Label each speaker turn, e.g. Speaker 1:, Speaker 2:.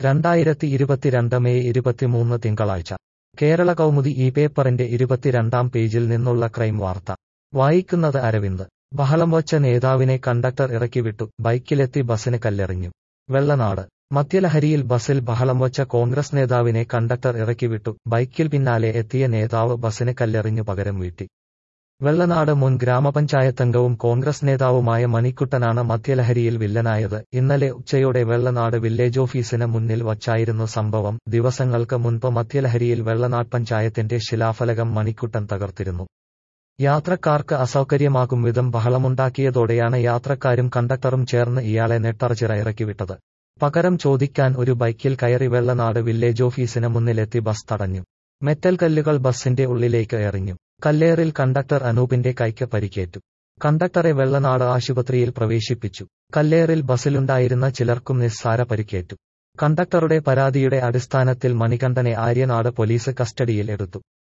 Speaker 1: രണ്ടായിരത്തി ഇരുപത്തിരണ്ട് മെയ് ഇരുപത്തിമൂന്ന് തിങ്കളാഴ്ച കേരള കൗമുദി ഈ പേപ്പറിന്റെ ഇരുപത്തിരണ്ടാം പേജിൽ നിന്നുള്ള ക്രൈം വാർത്ത വായിക്കുന്നത് അരവിന്ദ് ബഹളം വച്ച നേതാവിനെ കണ്ടക്ടർ ഇറക്കിവിട്ടു ബൈക്കിലെത്തി ബസിന് കല്ലെറിഞ്ഞു വെള്ളനാട് മദ്യലഹരിയിൽ ബസിൽ ബഹളം വച്ച കോൺഗ്രസ് നേതാവിനെ കണ്ടക്ടർ ഇറക്കിവിട്ടു ബൈക്കിൽ പിന്നാലെ എത്തിയ നേതാവ് ബസിന് കല്ലെറിഞ്ഞു പകരം വീട്ടി വെള്ളനാട് മുൻ ഗ്രാമപഞ്ചായത്തംഗവും കോൺഗ്രസ് നേതാവുമായ മണിക്കുട്ടനാണ് മദ്യലഹരിയിൽ വില്ലനായത് ഇന്നലെ ഉച്ചയോടെ വെള്ളനാട് വില്ലേജ് ഓഫീസിന് മുന്നിൽ വച്ചായിരുന്നു സംഭവം ദിവസങ്ങൾക്ക് മുൻപ് മദ്യലഹരിയിൽ വെള്ളനാട് പഞ്ചായത്തിന്റെ ശിലാഫലകം മണിക്കുട്ടൻ തകർത്തിരുന്നു യാത്രക്കാർക്ക് അസൗകര്യമാകും വിധം ബഹളമുണ്ടാക്കിയതോടെയാണ് യാത്രക്കാരും കണ്ടക്ടറും ചേർന്ന് ഇയാളെ നെട്ടറച്ചിറ ഇറക്കിവിട്ടത് പകരം ചോദിക്കാൻ ഒരു ബൈക്കിൽ കയറി വെള്ളനാട് വില്ലേജ് ഓഫീസിന് മുന്നിലെത്തി ബസ് തടഞ്ഞു മെറ്റൽ കല്ലുകൾ ബസിന്റെ ഉള്ളിലേക്ക് എറിഞ്ഞു കല്ലേറിൽ കണ്ടക്ടർ അനൂപിന്റെ കൈക്ക് പരിക്കേറ്റു കണ്ടക്ടറെ വെള്ളനാട് ആശുപത്രിയിൽ പ്രവേശിപ്പിച്ചു കല്ലേറിൽ ബസിലുണ്ടായിരുന്ന ചിലർക്കും നിസ്സാര പരിക്കേറ്റു കണ്ടക്ടറുടെ പരാതിയുടെ അടിസ്ഥാനത്തിൽ മണികണ്ഠനെ ആര്യനാട് പോലീസ് കസ്റ്റഡിയിൽ എടുത്തു